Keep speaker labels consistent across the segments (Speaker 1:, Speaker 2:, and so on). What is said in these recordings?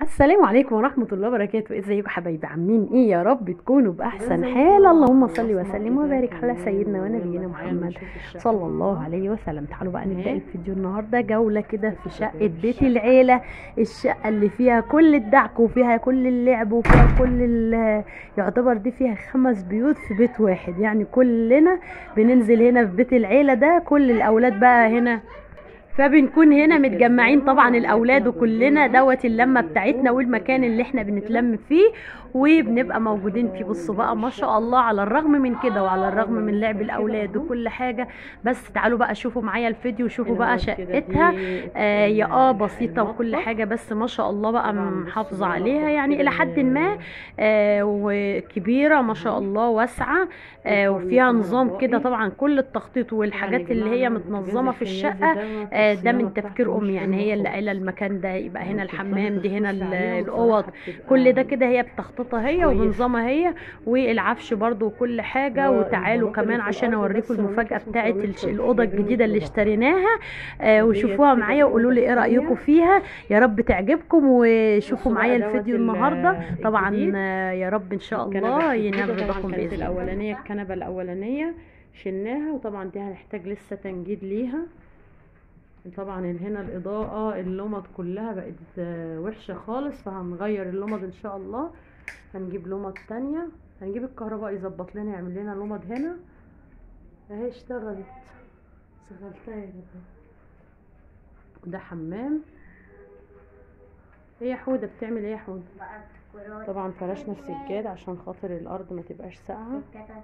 Speaker 1: السلام عليكم ورحمة الله وبركاته ازيكم حبايبي عاملين ايه يا رب تكونوا بأحسن حال اللهم صل وسلم وبارك على سيدنا ونبينا محمد صلى الله عليه وسلم تعالوا بقى نبدأ الفيديو النهاردة جولة كده في شقة بيت العيلة الشقة اللي فيها كل الدعك وفيها كل اللعب وفيها كل ال- يعتبر دي فيها خمس بيوت في بيت واحد يعني كلنا بننزل هنا في بيت العيلة ده كل الأولاد بقى هنا فبنكون هنا متجمعين طبعا الاولاد وكلنا دوت اللمه بتاعتنا والمكان اللي احنا بنتلم فيه وبنبقى موجودين فيه بصوا بقى ما شاء الله على الرغم من كده وعلى الرغم من لعب الاولاد وكل حاجه بس تعالوا بقى شوفوا معايا الفيديو وشوفوا بقى شقتها آه يا اه بسيطه وكل حاجه بس ما شاء الله بقى محافظه عليها يعني الى حد ما آه وكبيره ما شاء الله واسعه آه وفيها نظام كده طبعا كل التخطيط والحاجات اللي هي متنظمه في الشقه آه ده من تفكير امي يعني هي اللي قايله المكان ده يبقى هنا الحمام دي هنا ال- الاوض كل ده كده هي بتخطيطها هي وبنظامها هي والعفش برضو وكل حاجه وتعالوا كمان عشان اوريكم المفاجاه بتاعه الش- الاوضه الجديده اللي اشتريناها آه وشوفوها معايا وقولوا لي ايه رايكم فيها يا رب تعجبكم وشوفوا معايا الفيديو النهارده طبعا آه يا رب ان شاء الله ينال رضاكم باذن الله
Speaker 2: الاولانيه الكنبه الاولانيه شلناها وطبعا دي هنحتاج لسه تنجيد ليها طبعا هنا الاضاءه اللمض كلها بقت آه، وحشه خالص فهنغير اللمض ان شاء الله هنجيب لمض تانية هنجيب الكهرباء يظبط لنا يعمل لنا لمض هنا اهي اشتغلت شغلتها يا جماعة. ده حمام ايه يا حوده بتعمل ايه يا حوده طبعا فرشنا السجاد عشان خاطر الارض ما تبقاش ساقعه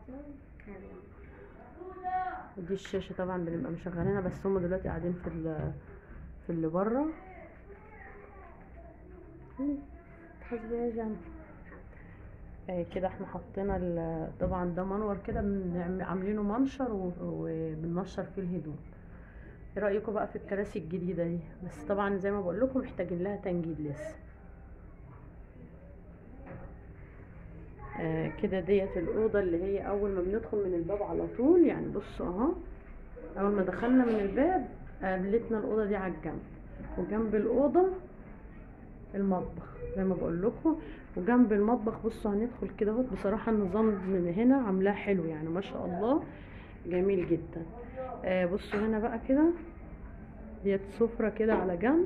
Speaker 2: ودي الشاشه طبعا بنبقى مشغلينها بس هم دلوقتي قاعدين في ال- في اللي بره حسبي يا جنب آه كده احنا حطينا ال- طبعا ده منور كده بنعم- عاملينه منشر و- وبننشر فيه الهدوم ايه رايكم بقى في الكراسي الجديده دي بس طبعا زي ما بقول لكم محتاجين لها تنجيد لسه آه كده ديت الاوضه اللي هي اول ما بندخل من الباب على طول يعني بصوا اهو اول ما دخلنا من الباب قابلتنا الاوضه دي على الجنب وجنب الاوضه المطبخ زي ما بقول لكم وجنب المطبخ بصوا هندخل كده اهو بصراحه النظام من هنا عاملاه حلو يعني ما شاء الله جميل جدا آه بصوا هنا بقى كده ديت سفره كده على جنب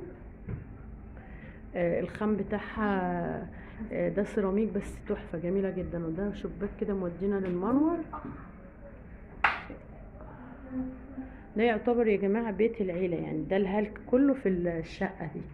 Speaker 2: آه الخام بتاعها آه ده سيراميك بس تحفه جميله جدا وده شباك كده مودينا للمنور ده يعتبر يا جماعه بيت العيله يعني ده الهلك كله في الشقه دي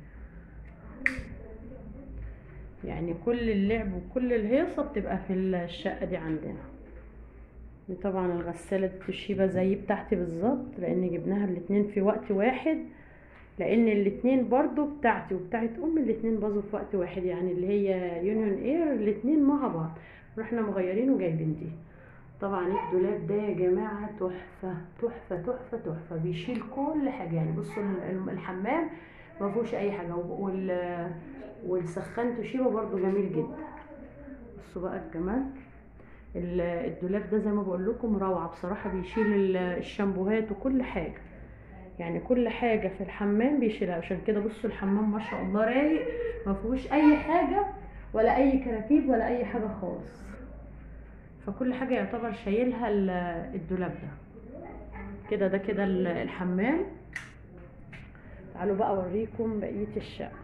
Speaker 2: يعني كل اللعب وكل الهيصة بتبقى في الشقة دي عندنا دي طبعا الغسالة توشيبا زي بتاعتي بالظبط لان جبناها الاتنين في وقت واحد لان الاتنين برضو بتاعتي وبتاعت امي الاتنين باظوا في وقت واحد يعني اللي هي يونيون اير الاتنين مع بعض رحنا مغيرين وجايبين دي طبعا الدولاب ده يا جماعة تحفة تحفة تحفة تحفة بيشيل كل حاجة يعني بصوا ال- الحمام ما فيهوش اي حاجة وال والسخان توشيبا برضو جميل جدا بصوا بقى الجمال ال- الدولاب ده زي ما بقول لكم روعة بصراحة بيشيل ال- الشامبوهات وكل حاجة يعني كل حاجة في الحمام بيشيلها عشان كده بصوا الحمام ما شاء الله رايق ما فيهوش اي حاجة ولا اي كراكيب ولا اي حاجة خالص فكل حاجة يعتبر شايلها ال- الدولاب ده كده ده كده ال- الحمام تعالوا بقى اوريكم بقية الشقة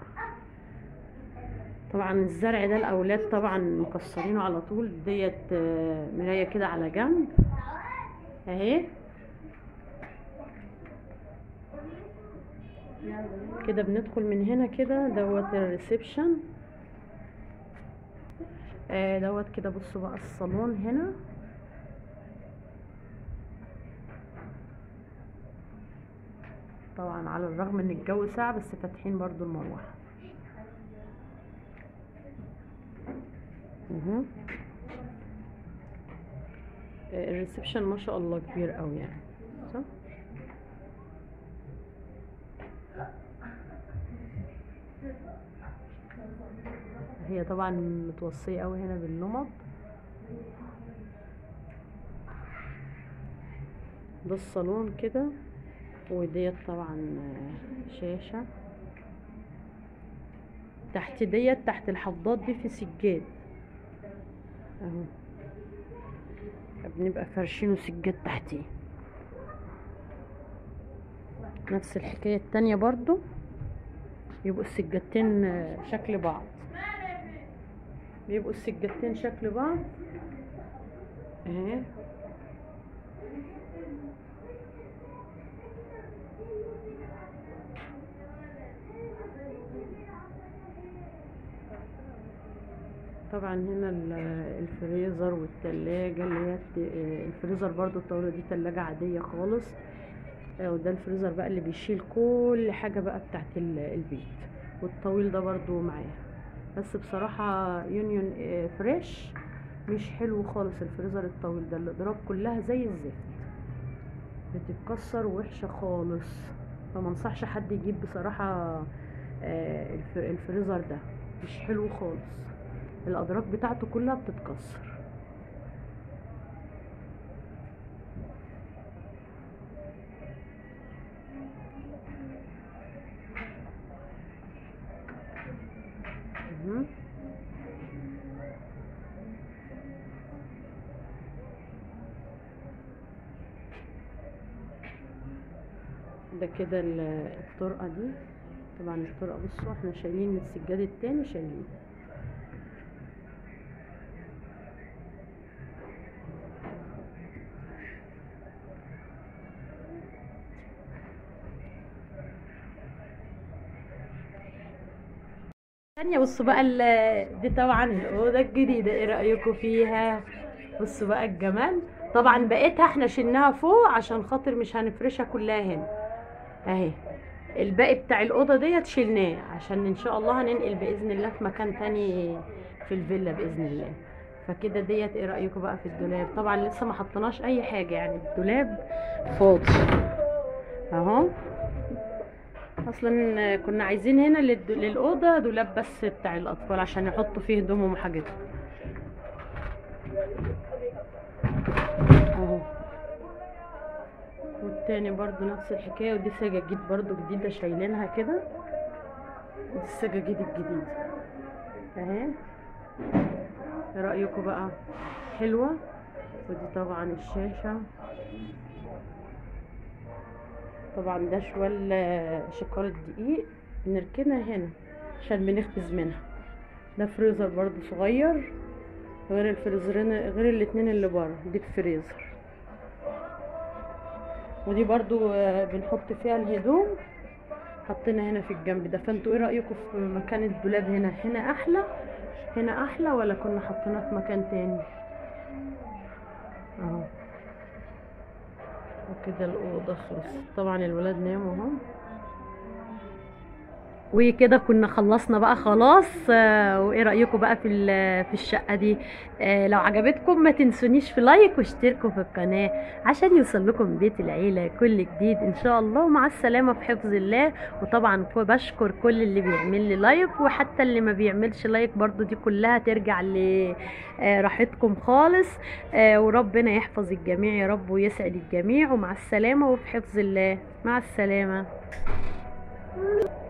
Speaker 2: طبعا الزرع ده الاولاد طبعا مكسرينه على طول ديت آه، مرايه كده على جنب اهي كده بندخل من هنا كده دوت الريسبشن آه دوت كده بصوا بقى الصالون هنا طبعا على الرغم ان الجو ساقع بس فاتحين برضو المروحه مهم. آه، الريسبشن ما شاء الله كبير قوي يعني صح هي طبعا متوصية قوي هنا باللمض ده الصالون كده وديت طبعا آه، شاشة تحت ديت تحت الحفاضات دي في سجاد اهو بنبقى فرشينه سجاد تحتيه نفس الحكاية التانية برضو يبقوا السجادتين آه، شكل بعض بيبقوا السجادتين شكل بعض اهي طبعا هنا ال- الفريزر والتلاجة اللي هي الت- آه، الفريزر برضو الطاولة دي تلاجة عادية خالص آه، وده الفريزر بقى اللي بيشيل كل حاجة بقى بتاعت ال- البيت والطويل ده برضو معاه بس بصراحة يونيون آه، فريش مش حلو خالص الفريزر الطويل ده الاضراب كلها زي الزفت بتتكسر وحشة خالص فما انصحش حد يجيب بصراحة آه، الف- الفريزر ده مش حلو خالص الأدراج بتاعته كلها بتتكسر مهم. ده كده ال- الطرقة دي طبعا الطرقة بصوا احنا شايلين السجاد التاني شايلين ثانية بصوا بقى ال- دي طبعا الأوضة الجديدة ايه رأيكم فيها بصوا بقى الجمال طبعا بقيتها احنا شلناها فوق عشان خاطر مش هنفرشها كلها هنا اهي الباقي بتاع الأوضة ديت شلناه عشان ان شاء الله هننقل بإذن الله في مكان تاني في الفيلا بإذن الله فكده ديت ايه رأيكم بقى في الدولاب طبعا لسه ما حطيناش اي حاجة يعني الدولاب فاضي اهو اصلا كنا عايزين هنا للد- للاوضه دولاب بس بتاع الاطفال عشان يحطوا فيه هدومهم وحاجتهم اهو والتاني برضو نفس الحكايه ودي سجاجيد برضو جديده شايلينها كده ودي السجاجيد الجديده اهي ايه رايكم بقى حلوه ودي طبعا الشاشه طبعا ده شوال شكارة دقيق بنركنها هنا عشان بنخبز منها ده فريزر برضو صغير غير الفريزرين غير الاتنين اللي بره دي الفريزر ودي برضو آه، بنحط فيها الهدوم حطينا هنا في الجنب ده فانتوا ايه رأيكم في مكان الدولاب هنا هنا احلى هنا احلى ولا كنا حطيناه في مكان تاني اهو وكده الأوضة خلصت طبعا الولاد ناموا اهو وكده كنا خلصنا بقى خلاص آه، وايه رايكم بقى في ال- في الشقه دي آه، لو عجبتكم ما تنسونيش في لايك واشتركوا في القناه عشان يوصل لكم بيت العيله كل جديد ان شاء الله ومع السلامه في حفظ الله وطبعا ف- بشكر كل اللي بيعمل لي لايك وحتى اللي ما بيعملش لايك برضو دي كلها ترجع لراحتكم خالص آه، وربنا يحفظ الجميع يا رب ويسعد الجميع ومع السلامه وفي حفظ الله مع السلامه